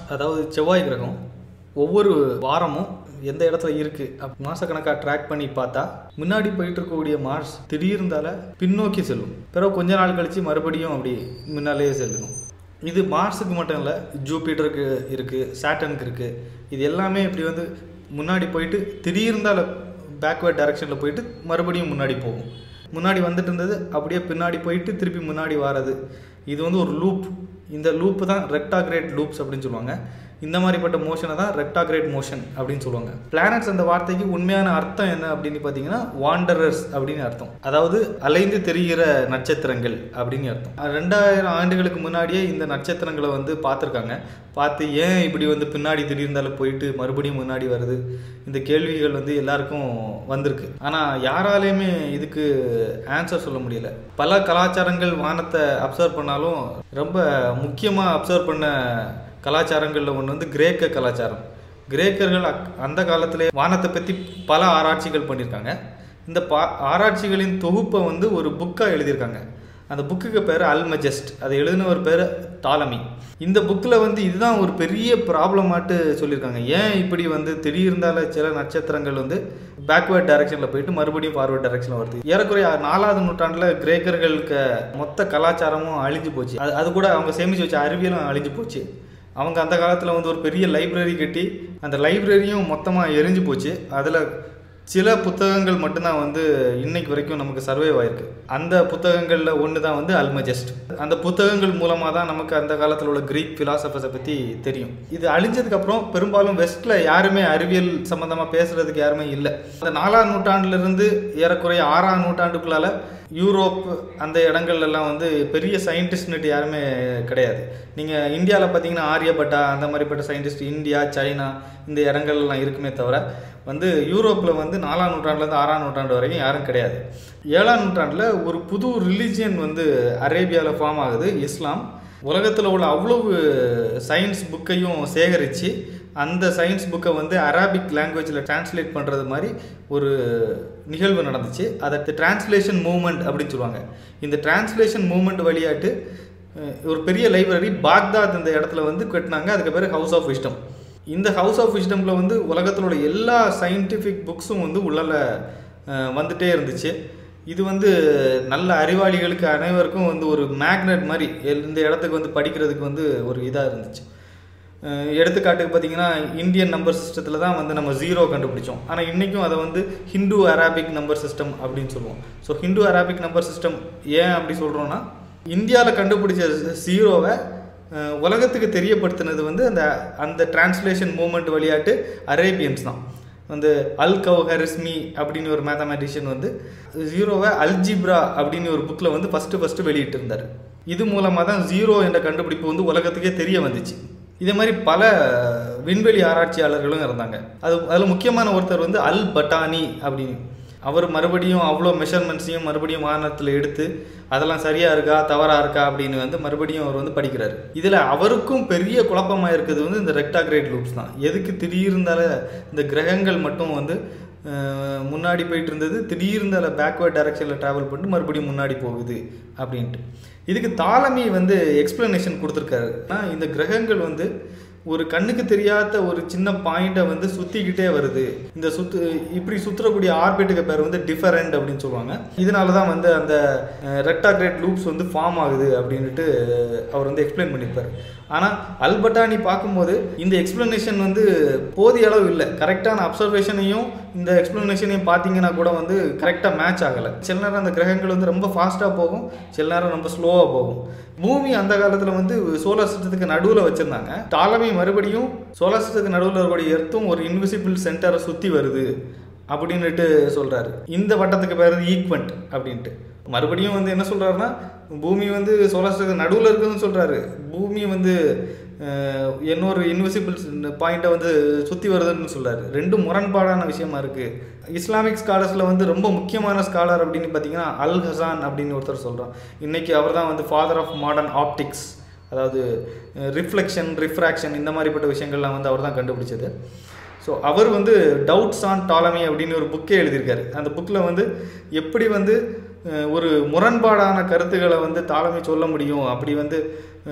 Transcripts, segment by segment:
அதாவது செவ்வாய் கிரகம் ஒவ்வொரு வாரமும் எந்த இடத்துல இருக்கு அப் மாசக்கணக்காக ட்ராக் பண்ணி பார்த்தா முன்னாடி போயிட்டு இருக்கக்கூடிய மார்ஸ் திடீர்ந்தால பின்னோக்கி செல்லும் பிறகு கொஞ்ச நாள் கழிச்சு மறுபடியும் அப்படி முன்னாலேயே செல்லணும் இது மார்ஸுக்கு மட்டும் இல்லை ஜூபிட்டருக்கு இருக்குது சாட்டனுக்கு இருக்குது இது எல்லாமே இப்படி வந்து முன்னாடி போயிட்டு திடீர்ந்தால பேக்வேர்ட் டைரக்ஷனில் போயிட்டு மறுபடியும் முன்னாடி போகும் முன்னாடி வந்துட்டு இருந்தது அப்படியே பின்னாடி போயிட்டு திருப்பி முன்னாடி வாரது இது வந்து ஒரு லூப் இந்த லூப்பு தான் ரெக்டாகிரேட் லூப்ஸ் அப்படின்னு சொல்லுவாங்க இந்த மாதிரிப்பட்ட மோஷனை தான் ரெக்டாகிரேட் மோஷன் அப்படின்னு சொல்லுவாங்க பிளானட்ஸ் அந்த வார்த்தைக்கு உண்மையான அர்த்தம் என்ன அப்படின்னு பார்த்தீங்கன்னா வாண்டரர்ஸ் அப்படின்னு அர்த்தம் அதாவது அலைந்து தெரிகிற நட்சத்திரங்கள் அப்படின்னு அர்த்தம் ரெண்டாயிரம் ஆண்டுகளுக்கு முன்னாடியே இந்த நட்சத்திரங்களை வந்து பார்த்துருக்காங்க பார்த்து ஏன் இப்படி வந்து பின்னாடி திடீர்ந்தாலும் போயிட்டு மறுபடியும் முன்னாடி வருது இந்த கேள்விகள் வந்து எல்லாருக்கும் வந்திருக்கு ஆனால் யாராலையுமே இதுக்கு ஆன்சர் சொல்ல முடியல பல கலாச்சாரங்கள் வானத்தை அப்சர்வ் பண்ணாலும் ரொம்ப முக்கியமாக அப்சர்வ் பண்ண கலாச்சாரங்களில் ஒன்று வந்து கிரேக்க கலாச்சாரம் கிரேக்கர்கள் அக் அந்த காலத்திலே வானத்தை பற்றி பல ஆராய்ச்சிகள் பண்ணியிருக்காங்க இந்த பா ஆராய்ச்சிகளின் தொகுப்பை வந்து ஒரு புக்காக எழுதியிருக்காங்க அந்த புக்குக்கு பேர் அல்மஜஸ்ட் அதை எழுதினவர் பேர் டாலமி இந்த புக்கில் வந்து இதுதான் ஒரு பெரிய ப்ராப்ளமாட்டு சொல்லியிருக்காங்க ஏன் இப்படி வந்து திடீர்ந்தால சில நட்சத்திரங்கள் வந்து பேக்வேர்ட் டைரக்ஷனில் போயிட்டு மறுபடியும் ஃபார்வர்ட் டைரக்ஷனில் வருது ஏறக்குறைய நாலாவது நூற்றாண்டில் கிரேக்கர்களுக்கு மொத்த கலாச்சாரமும் அழிஞ்சு போச்சு அது அது கூட அவங்க சேமித்து வச்ச அறிவியலும் அழிஞ்சு போச்சு அவங்க அந்த காலத்தில் வந்து ஒரு பெரிய லைப்ரரி கட்டி அந்த லைப்ரரியும் மொத்தமாக எரிஞ்சு போச்சு அதில் சில புத்தகங்கள் மட்டும்தான் வந்து இன்னைக்கு வரைக்கும் நமக்கு சர்வைவ் ஆயிருக்கு அந்த புத்தகங்களில் ஒன்று தான் வந்து அல்மஜஸ்ட் அந்த புத்தகங்கள் மூலமாக தான் நமக்கு அந்த காலத்தில் உள்ள கிரீக் ஃபிலாசபர்ஸை பற்றி தெரியும் இது அழிஞ்சதுக்கப்புறம் பெரும்பாலும் வெஸ்ட்டில் யாருமே அறிவியல் சம்மந்தமாக பேசுகிறதுக்கு யாருமே இல்லை அந்த நாலாம் நூற்றாண்டுலேருந்து ஏறக்குறைய ஆறாம் நூற்றாண்டுக்குள்ளால யூரோப் அந்த இடங்கள்லாம் வந்து பெரிய சயின்டிஸ்ட்னுட்டு யாருமே கிடையாது நீங்கள் இந்தியாவில் பார்த்தீங்கன்னா ஆரியபட்டா அந்த மாதிரிப்பட்ட சயின்டிஸ்ட் இந்தியா சைனா இந்த இடங்கள்லாம் இருக்குமே தவிர வந்து யூரோப்பில் வந்து நாலாம் நூற்றாண்டுலேருந்து ஆறாம் நூற்றாண்டு வரைக்கும் யாரும் கிடையாது ஏழாம் நூற்றாண்டில் ஒரு புது ரிலிஜியன் வந்து அரேபியாவில் ஃபார்ம் ஆகுது இஸ்லாம் உலகத்தில் உள்ள அவ்வளவு சயின்ஸ் புக்கையும் சேகரித்து அந்த சயின்ஸ் புக்கை வந்து அரபிக் லாங்குவேஜில் டிரான்ஸ்லேட் பண்ணுறது மாதிரி ஒரு நிகழ்வு நடந்துச்சு அதை டிரான்ஸ்லேஷன் மூவ்மெண்ட் அப்படின்னு சொல்லுவாங்க இந்த டிரான்ஸ்லேஷன் மூவ்மெண்ட் வழியாட்டு ஒரு பெரிய லைப்ரரி பாக்தாத் இந்த இடத்துல வந்து கட்டினாங்க அதுக்கு பேர் ஹவுஸ் ஆஃப் விஸ்டம் இந்த ஹவுஸ் ஆஃப் விஸ்டமில் வந்து உலகத்தில் உள்ள எல்லா சயின்டிஃபிக் புக்ஸும் வந்து உள்ளல வந்துட்டே இருந்துச்சு இது வந்து நல்ல அறிவாளிகளுக்கு அனைவருக்கும் வந்து ஒரு மேக்னெட் மாதிரி இந்த இடத்துக்கு வந்து படிக்கிறதுக்கு வந்து ஒரு இதாக இருந்துச்சு எடுத்துக்காட்டுக்கு பார்த்தீங்கன்னா இந்தியன் நம்பர் சிஸ்டத்தில் தான் வந்து நம்ம ஜீரோ கண்டுபிடிச்சோம் ஆனால் இன்றைக்கும் அதை வந்து ஹிந்து அராபிக் நம்பர் சிஸ்டம் அப்படின்னு சொல்லுவோம் so Hindu Arabic number system ஏன் அப்படி சொல்கிறோன்னா இந்தியாவில் கண்டுபிடிச்ச ஜீரோவை உலகத்துக்கு தெரியப்படுத்தினது வந்து அந்த அந்த டிரான்ஸ்லேஷன் மூமெண்ட் வழியாட்டு அரேபியன்ஸ் தான் வந்து அல் கவ் ஹரிஸ்மி அப்படின்னு ஒரு மேத்தமேட்டிஷியன் வந்து ஜீரோவை அல்ஜிப்ரா அப்படின்னு ஒரு புக்கில் வந்து ஃபஸ்ட்டு ஃபஸ்ட்டு வெளியிட்டு இருந்தார் இது மூலமாக தான் ஜீரோ என்ற கண்டுபிடிப்பு வந்து உலகத்துக்கே தெரிய வந்துச்சு இதே மாதிரி பல விண்வெளி ஆராய்ச்சியாளர்களும் இருந்தாங்க அது அதில் முக்கியமான ஒருத்தர் வந்து அல் பட்டானி அப்படின்னு அவர் மறுபடியும் அவ்வளோ மெஷர்மெண்ட்ஸையும் மறுபடியும் வாகனத்தில் எடுத்து அதெல்லாம் சரியாக இருக்கா தவறாக இருக்கா அப்படின்னு வந்து மறுபடியும் அவர் வந்து படிக்கிறார் இதில் அவருக்கும் பெரிய குழப்பமாக இருக்குது வந்து இந்த ரெக்டாகிரேட் லூப்ஸ் தான் எதுக்கு திடீர்ந்தால இந்த கிரகங்கள் மட்டும் வந்து முன்னாடி போயிட்டு இருந்தது திடீர்ந்தால பேக்வேர்ட் டைரக்ஷனில் ட்ராவல் பண்ணிட்டு மறுபடியும் முன்னாடி போகுது அப்படின்ட்டு இதுக்கு தாலமி வந்து எக்ஸ்பிளனேஷன் கொடுத்துருக்காரு ஆனால் இந்த கிரகங்கள் வந்து ஒரு கண்ணுக்கு தெரியாத ஒரு சின்ன பாயிண்ட்டை வந்து சுற்றிக்கிட்டே வருது இந்த சுத்து இப்படி சுற்றக்கூடிய ஆர்பிட்டுக்கு பேர் வந்து டிஃபரண்ட் அப்படின்னு சொல்லுவாங்க இதனால தான் வந்து அந்த ரெக்டாகிரேட் லூப்ஸ் வந்து ஃபார்ம் ஆகுது அப்படின்ட்டு அவர் வந்து எக்ஸ்பிளைன் பண்ணியிருப்பார் ஆனால் அல்பட்டானி பார்க்கும்போது இந்த எக்ஸ்ப்ளனேஷன் வந்து போதிய அளவு இல்லை கரெக்டான அப்சர்வேஷனையும் இந்த எக்ஸ்ப்ளனேஷனையும் பார்த்தீங்கன்னா கூட வந்து கரெக்டாக மேட்ச் ஆகலை சில நேரம் அந்த கிரகங்கள் வந்து ரொம்ப ஃபாஸ்ட்டாக போகும் சில நேரம் ரொம்ப ஸ்லோவாக போகும் பூமி அந்த காலத்தில் வந்து சோலார் சிஸ்டத்துக்கு நடுவில் வச்சுருந்தாங்க டாலமி மறுபடியும் சோலார் சிஸ்டத்துக்கு நடுவில் இருக்கக்கூடிய எர்த்தும் ஒரு இன்விசிபிள் சென்டரை சுற்றி வருது அப்படின்னுட்டு சொல்கிறாரு இந்த வட்டத்துக்கு பேர் ஈக்வெண்ட் அப்படின்ட்டு மறுபடியும் வந்து என்ன சொல்கிறாருன்னா பூமி வந்து சோலார் சிஸ்டத்துக்கு நடுவில் இருக்குதுன்னு சொல்கிறாரு பூமி வந்து இன்னொரு இன்விசிபிள் பாயிண்ட்டை வந்து சுற்றி வருதுன்னு சொல்கிறாரு ரெண்டும் முரண்பாடான விஷயமா இருக்குது இஸ்லாமிக் ஸ்காலர்ஸில் வந்து ரொம்ப முக்கியமான ஸ்காலர் அப்படின்னு பார்த்தீங்கன்னா அல் ஹசான் அப்படின்னு ஒருத்தர் சொல்கிறோம் இன்றைக்கி அவர் தான் வந்து ஃபாதர் ஆஃப் மாடர்ன் ஆப்டிக்ஸ் அதாவது ரிஃப்ளெக்ஷன் ரிஃப்ராக்ஷன் இந்த மாதிரிப்பட்ட விஷயங்கள்லாம் வந்து அவர் தான் கண்டுபிடிச்சது ஸோ அவர் வந்து டவுட்ஸ் ஆன் டாலமி அப்படின்னு ஒரு புக்கே எழுதியிருக்காரு அந்த புக்கில் வந்து எப்படி வந்து அஹ், ஒரு முரண்பாடான கருத்துக்களை வந்து தாலமை சொல்ல முடியும் அப்படி வந்து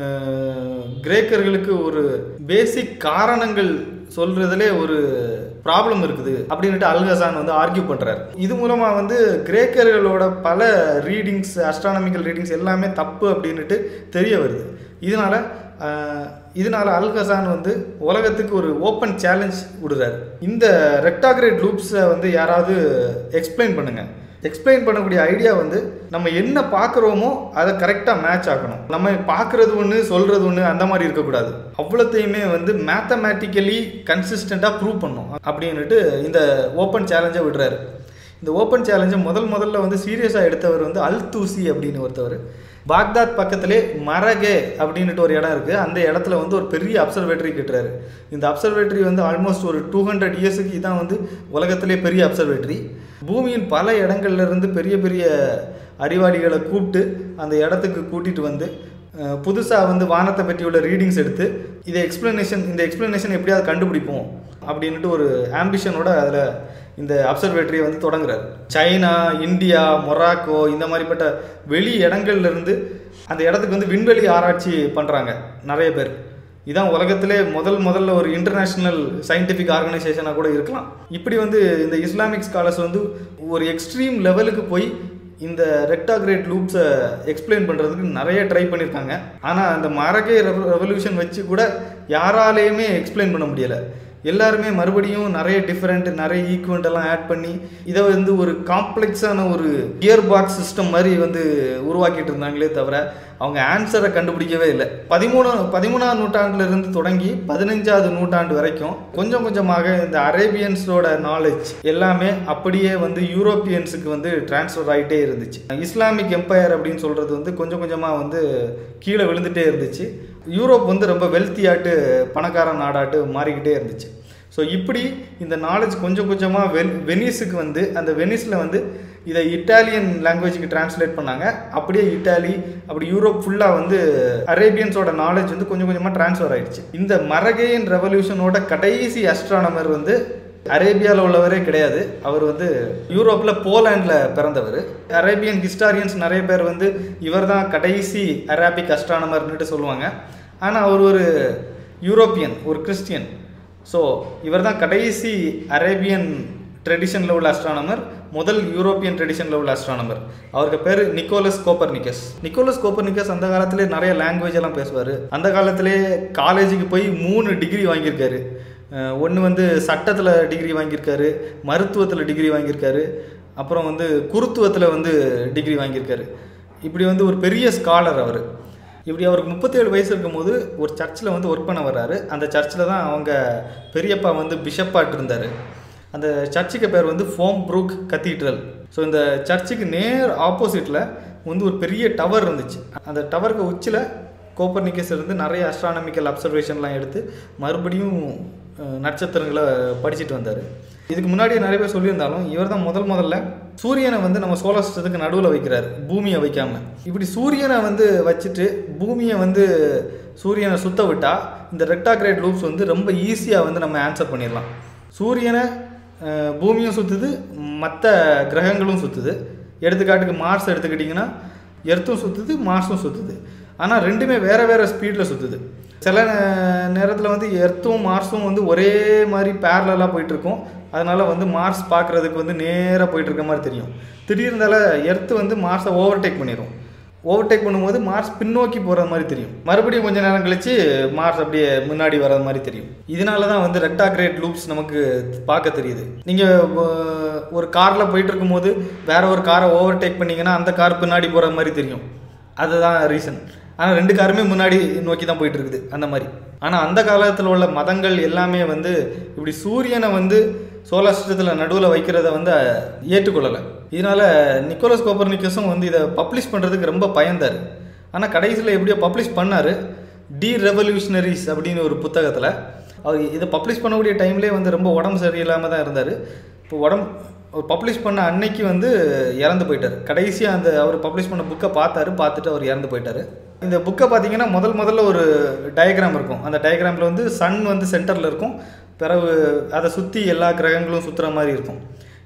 அஹ், கிரேக்கர்களுக்கு ஒரு பேசிக் காரணங்கள் சொல்றதுலே ஒரு ப்ராப்ளம் இருக்குது அப்படின்ட்டு அல்ஹசான் வந்து ஆர்கியூ பண்றாரு இது மூலமா வந்து கிரேக்கர்களோட பல ரீடிங்ஸ் அஸ்ட்ரானமிக்கல் ரீடிங்ஸ் எல்லாமே தப்பு அப்படின்னுட்டு தெரிய வருது இதனால அஹ், இதனால அல்ஹசான் வந்து உலகத்துக்கு ஒரு ஓப்பன் சேலஞ்ச் விடுறாரு இந்த ரெக்டாகிரேட் லூப்ஸை வந்து யாராவது எக்ஸ்பிளைன் பண்ணுங்க எக்ஸ்பிளைன் பண்ணக்கூடிய ஐடியா வந்து நம்ம என்ன பார்க்குறோமோ அதை கரெக்டாக மேட்ச் ஆக்கணும் நம்ம பார்க்குறது ஒன்று சொல்கிறது ஒன்று அந்த மாதிரி இருக்கக்கூடாது அவ்வளோத்தையுமே வந்து மேத்தமேட்டிக்கலி கன்சிஸ்டண்ட்டாக ப்ரூவ் பண்ணும் அப்படின்னுட்டு இந்த ஓப்பன் சேலஞ்சை விடுறாரு இந்த ஓப்பன் சேலஞ்சை முதல் முதல்ல வந்து சீரியஸாக எடுத்தவர் வந்து அல் தூசி அப்படின்னு ஒருத்தவர் பாக்தாத் பக்கத்திலே மரகே அப்படின்னுட்டு ஒரு இடம் இருக்குது அந்த இடத்துல வந்து ஒரு பெரிய அப்சர்வேட்டரி கட்டுறாரு இந்த அப்சர்வேட்டரி வந்து ஆல்மோஸ்ட் ஒரு டூ ஹண்ட்ரட் இயர்ஸுக்கு இதான் வந்து உலகத்திலே பெரிய அப்சர்வேட்டரி பூமியின் பல இடங்கள்ல இருந்து பெரிய பெரிய அறிவாளிகளை கூப்பிட்டு அந்த இடத்துக்கு கூட்டிகிட்டு வந்து புதுசாக வந்து வானத்தை பற்றியுள்ள ரீடிங்ஸ் எடுத்து இதை எக்ஸ்ப்ளனேஷன் இந்த எக்ஸ்ப்ளனேஷன் எப்படியாவது கண்டுபிடிப்போம் அப்படின்ட்டு ஒரு ஆம்பிஷனோட அதில் இந்த அப்சர்வேட்டரியை வந்து தொடங்குறாரு சைனா இந்தியா மொராக்கோ இந்த மாதிரிப்பட்ட வெளி இடங்கள்ல இருந்து அந்த இடத்துக்கு வந்து விண்வெளி ஆராய்ச்சி பண்ணுறாங்க நிறைய பேர் இதான் உலகத்திலே முதல் முதல்ல ஒரு இன்டர்நேஷ்னல் சயின்டிஃபிக் ஆர்கனைசேஷனாக கூட இருக்கலாம் இப்படி வந்து இந்த இஸ்லாமிக் ஸ்காலர்ஸ் வந்து ஒரு எக்ஸ்ட்ரீம் லெவலுக்கு போய் இந்த ரெக்டாகிரேட் லூப்ஸை எக்ஸ்பிளைன் பண்ணுறதுக்கு நிறைய ட்ரை பண்ணியிருக்காங்க ஆனால் அந்த மரகே ரெவல்யூஷன் வச்சு கூட யாராலேயுமே எக்ஸ்பிளைன் பண்ண முடியலை எல்லாருமே மறுபடியும் நிறைய டிஃப்ரெண்ட் நிறைய ஈக்குவெண்ட் எல்லாம் ஆட் பண்ணி இதை வந்து ஒரு காம்ப்ளெக்ஸான ஒரு கியர் பாக்ஸ் சிஸ்டம் மாதிரி வந்து உருவாக்கிட்டு இருந்தாங்களே தவிர அவங்க ஆன்சரை கண்டுபிடிக்கவே இல்லை பதிமூணு பதிமூணாம் நூற்றாண்டுல இருந்து தொடங்கி பதினஞ்சாவது நூற்றாண்டு வரைக்கும் கொஞ்சம் கொஞ்சமாக இந்த அரேபியன்ஸோட நாலேஜ் எல்லாமே அப்படியே வந்து யூரோப்பியன்ஸுக்கு வந்து டிரான்ஸ்ஃபர் ஆகிட்டே இருந்துச்சு இஸ்லாமிக் எம்பையர் அப்படின்னு சொல்றது வந்து கொஞ்சம் கொஞ்சமாக வந்து கீழே விழுந்துட்டே இருந்துச்சு யூரோப் வந்து ரொம்ப வெல்த்தியாட்டு பணக்கார நாடாட்டு மாறிக்கிட்டே இருந்துச்சு ஸோ இப்படி இந்த நாலேஜ் கொஞ்சம் கொஞ்சமாக வெல் வெனிஸுக்கு வந்து அந்த வெனிஸில் வந்து இதை இட்டாலியன் லாங்குவேஜுக்கு டிரான்ஸ்லேட் பண்ணாங்க அப்படியே இட்டாலி அப்படி யூரோப் ஃபுல்லாக வந்து அரேபியன்ஸோட நாலேஜ் வந்து கொஞ்சம் கொஞ்சமாக ட்ரான்ஸ்ஃபர் ஆயிடுச்சு இந்த மரகேயன் ரெவல்யூஷனோட கடைசி அஸ்ட்ரானமர் வந்து அரேபியாவில் உள்ளவரே கிடையாது அவர் வந்து யூரோப்பில் போலாண்டில் பிறந்தவர் அரேபியன் ஹிஸ்டாரியன்ஸ் நிறைய பேர் வந்து இவர் தான் கடைசி அராபிக் அஸ்ட்ரானமர்னுட்டு சொல்லுவாங்க ஆனால் அவர் ஒரு யூரோப்பியன் ஒரு கிறிஸ்டியன் ஸோ இவர் தான் கடைசி அரேபியன் ட்ரெடிஷனில் உள்ள அஸ்ட்ரானமர் முதல் யூரோப்பியன் ட்ரெடிஷனில் உள்ள அஸ்ட்ரானமர் அவருக்கு பேர் நிக்கோலஸ் கோப்பர்னிக்கஸ் நிக்கோலஸ் கோப்பர்னிக்கஸ் அந்த காலத்திலே நிறைய லாங்குவேஜ் எல்லாம் பேசுவார் அந்த காலத்திலே காலேஜுக்கு போய் மூணு டிகிரி வாங்கியிருக்காரு ஒன்று வந்து சட்டத்தில் டிகிரி வாங்கியிருக்காரு மருத்துவத்தில் டிகிரி வாங்கியிருக்காரு அப்புறம் வந்து குருத்துவத்தில் வந்து டிகிரி வாங்கியிருக்காரு இப்படி வந்து ஒரு பெரிய ஸ்காலர் அவர் இப்படி அவருக்கு முப்பத்தேழு வயசு இருக்கும்போது ஒரு சர்ச்சில் வந்து ஒர்க் பண்ண வர்றாரு அந்த சர்ச்சில் தான் அவங்க பெரியப்பா வந்து பிஷப்பாட்டு இருந்தார் அந்த சர்ச்சுக்கு பேர் வந்து ஃபோம் ப்ரூக் கத்தீட்ரல் ஸோ இந்த சர்ச்சுக்கு நேர் ஆப்போசிட்டில் வந்து ஒரு பெரிய டவர் இருந்துச்சு அந்த டவருக்கு உச்சியில் கோப்பர்னிக்கஸ் இருந்து நிறைய அஸ்ட்ரானமிக்கல் அப்சர்வேஷன்லாம் எடுத்து மறுபடியும் அஹ், நட்சத்திரங்களை படிச்சுட்டு வந்தார் இதுக்கு முன்னாடியே நிறைய பேர் சொல்லியிருந்தாலும் இவர் தான் முதல் முதல்ல சூரியனை வந்து நம்ம சோலார் சிஸ்டத்துக்கு நடுவில் வைக்கிறார் பூமியை வைக்காம இப்படி சூரியனை வந்து வச்சுட்டு பூமியை வந்து சூரியனை சுத்த விட்டால் இந்த ரெக்டாகிரேட் லூப்ஸ் வந்து ரொம்ப ஈஸியாக வந்து நம்ம ஆன்சர் பண்ணிடலாம் சூரியனை அஹ், பூமியும் சுற்றுது மற்ற கிரகங்களும் சுற்றுது எடுத்துக்காட்டுக்கு மார்ஸ் எடுத்துக்கிட்டிங்கன்னா எர்த்தும் சுற்றுது மார்ஸும் சுற்றுது ஆனால் ரெண்டுமே வேறு வேறு ஸ்பீடில் சுற்றுது சில நேரத்தில் வந்து எர்த்தும் மார்ஸும் வந்து ஒரே மாதிரி பேரலாக போயிட்டுருக்கும் அதனால் வந்து மார்ஸ் பார்க்குறதுக்கு வந்து நேராக போயிட்டு இருக்க மாதிரி தெரியும் திடீர்னால எர்த்து வந்து மார்ஸை ஓவர்டேக் பண்ணிடும் ஓவர்டேக் பண்ணும்போது மார்ஸ் பின்னோக்கி போகிற மாதிரி தெரியும் மறுபடியும் கொஞ்ச நேரம் கழிச்சு மார்ஸ் அப்படியே முன்னாடி வர்றது மாதிரி தெரியும் இதனால தான் வந்து ரெக்டாகிரேட் லூப்ஸ் நமக்கு பார்க்க தெரியுது நீங்கள் ஒரு காரில் போயிட்டு இருக்கும்போது வேற ஒரு காரை ஓவர்டேக் பண்ணீங்கன்னா அந்த கார் பின்னாடி போகிற மாதிரி தெரியும் அதுதான் ரீசன் ஆனால் ரெண்டு காருமே முன்னாடி நோக்கி தான் போயிட்டு இருக்குது அந்த மாதிரி ஆனால் அந்த காலத்தில் உள்ள மதங்கள் எல்லாமே வந்து இப்படி சூரியனை வந்து சோலார் சிஸ்டத்தில் நடுவில் வைக்கிறத வந்து ஏற்றுக்கொள்ளலை இதனால் நிக்கோலஸ் கோப்பர்னிக்கஸும் வந்து இதை பப்ளிஷ் பண்ணுறதுக்கு ரொம்ப பயந்தார் ஆனால் கடைசியில் எப்படியோ பப்ளிஷ் பண்ணார் டி ரெவல்யூஷனரிஸ் அப்படின்னு ஒரு புத்தகத்தில் அவர் இதை பப்ளிஷ் பண்ணக்கூடிய டைம்லேயே வந்து ரொம்ப உடம்பு சரியில்லாமல் தான் இருந்தார் இப்போ உடம்பு அவர் பப்ளிஷ் பண்ண அன்னைக்கு வந்து இறந்து போயிட்டார் கடைசியாக அந்த அவர் பப்ளிஷ் பண்ண புக்கை பார்த்தாரு பார்த்துட்டு அவர் இறந்து போயிட்டார் இந்த புக்கை பார்த்தீங்கன்னா முதல் முதல்ல ஒரு டயக்ராம் இருக்கும் அந்த டயக்ராமில் வந்து சன் வந்து சென்டரில் இருக்கும் பிறகு அதை சுற்றி எல்லா கிரகங்களும் சுற்றுற மாதிரி இருக்கும்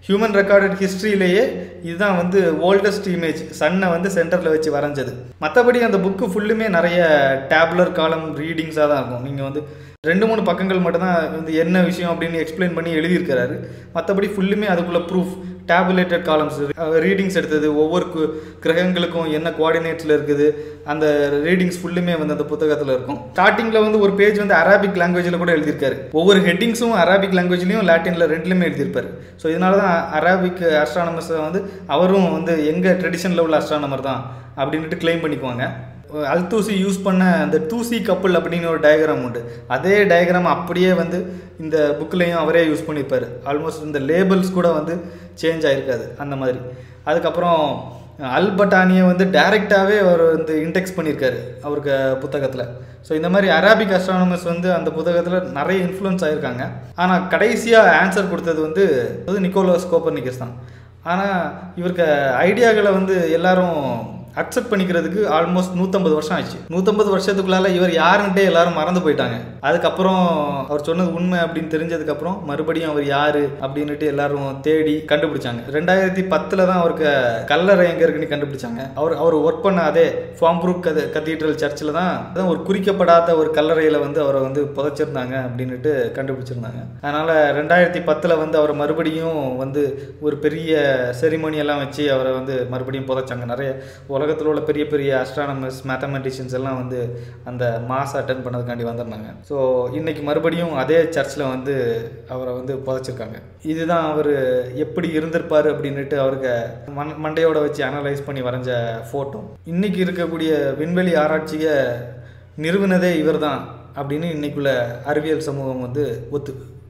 ஹியூமன் ரெக்கார்டட் ஹிஸ்ட்ரியிலேயே இதுதான் வந்து ஓல்டஸ்ட் இமேஜ் சன்னை வந்து சென்டரில் வச்சு வரைஞ்சது மற்றபடி அந்த புக்கு ஃபுல்லுமே நிறைய டேப்லர் காலம் ரீடிங்ஸாக தான் இருக்கும் நீங்கள் வந்து ரெண்டு மூணு பக்கங்கள் மட்டும்தான் வந்து என்ன விஷயம் அப்படின்னு எக்ஸ்பிளைன் பண்ணி எழுதியிருக்கிறாரு மற்றபடி ஃபுல்லுமே அதுக்குள்ள ப்ரூஃப் டேபுலேட்டட் காலம்ஸ் ரீடிங்ஸ் எடுத்தது ஒவ்வொரு கு- கிரகங்களுக்கும் என்ன கோஆர்டினேட்ஸில் இருக்குது அந்த ரீடிங்ஸ் ஃபுல்லுமே வந்து அந்த புத்தகத்தில் இருக்கும் ஸ்டார்டிங்கில் வந்து ஒரு பேஜ் வந்து அரபிக் லாங்குவேஜில் கூட எழுதியிருக்காரு ஒவ்வொரு ஹெட்டிங்ஸும் அரபிக் லாங்குவேஜ்லையும் லாட்டினில் ரெண்டுலையுமே எழுதியிருப்பாரு ஸோ இதனால தான் அரபிக் அஸ்ட்ரானமர்ஸை வந்து அவரும் வந்து எங்கள் ட்ரெடிஷனில் உள்ள அஸ்ட்ரானமர் தான் அப்படின்ட்டு கிளைம் பண்ணிக்குவாங்க அல்தூசி யூஸ் பண்ண அந்த தூசி கப்பல் அப்படின்னு ஒரு டயக்ராம் உண்டு அதே டயக்ராம் அப்படியே வந்து இந்த புக்லேயும் அவரே யூஸ் பண்ணியிருப்பார் ஆல்மோஸ்ட் இந்த லேபிள்ஸ் கூட வந்து சேஞ்ச் ஆயிருக்காது அந்த மாதிரி அதுக்கப்புறம் அல்பட்டானியை வந்து டைரெக்டாகவே அவர் வந்து இன்டெக்ஸ் பண்ணியிருக்காரு அவருக்கு புத்தகத்தில் ஸோ இந்த மாதிரி அரபிக் அஸ்ட்ரானமர்ஸ் வந்து அந்த புத்தகத்தில் நிறைய இன்ஃப்ளூயன்ஸ் ஆயிருக்காங்க ஆனால் கடைசியாக ஆன்சர் கொடுத்தது வந்து அது நிக்கோலஸ் கோப்பர்னிக்கஸ் தான் ஆனால் இவருக்கு ஐடியாக்களை வந்து எல்லாரும் அக்செப்ட் பண்ணிக்கிறதுக்கு ஆல்மோஸ்ட் நூற்றம்பது வருஷம் ஆச்சு நூற்றம்பது வருஷத்துக்குள்ளால இவர் யாருன்ட்டே எல்லாரும் மறந்து போயிட்டாங்க அதுக்கப்புறம் அவர் சொன்னது உண்மை அப்படின்னு தெரிஞ்சதுக்கப்புறம் மறுபடியும் அவர் யாரு அப்படின்னுட்டு எல்லாரும் தேடி கண்டுபிடிச்சாங்க ரெண்டாயிரத்தி பத்தில் தான் அவருக்கு கல்லறை எங்கே இருக்குன்னு கண்டுபிடிச்சாங்க அவர் அவர் ஒர்க் பண்ண அதே ஃபார்ம்ப்ரூக் கத கத்தீட்ரல் சர்ச்சில் தான் அதான் ஒரு குறிக்கப்படாத ஒரு கல்லறையில் வந்து அவரை வந்து புதைச்சிருந்தாங்க அப்படின்னுட்டு கண்டுபிடிச்சிருந்தாங்க அதனால் ரெண்டாயிரத்தி பத்தில் வந்து அவர் மறுபடியும் வந்து ஒரு பெரிய செரிமோனி எல்லாம் வச்சு அவரை வந்து மறுபடியும் புதைச்சாங்க நிறைய உலகத்தில் உள்ள பெரிய பெரிய அஸ்ட்ரானமர்ஸ் மேத்தமெட்டிஷியன்ஸ் எல்லாம் வந்து அந்த மாஸ் அட்டன் பண்ணதுக்காண்டி வந்திருந்தாங்க ஸோ இன்னைக்கு மறுபடியும் அதே சர்ச்சில் வந்து அவரை வந்து புதைச்சிருக்காங்க இதுதான் அவர் எப்படி இருந்திருப்பார் அப்படின்னுட்டு அவருக்கு மண் மண்டையோட வச்சு அனலைஸ் பண்ணி வரைஞ்ச ஃபோட்டோ இன்னைக்கு இருக்கக்கூடிய விண்வெளி ஆராய்ச்சியை நிறுவினதே இவர்தான் அப்படின்னு இன்னைக்குள்ள அறிவியல் சமூகம் வந்து ஒத்து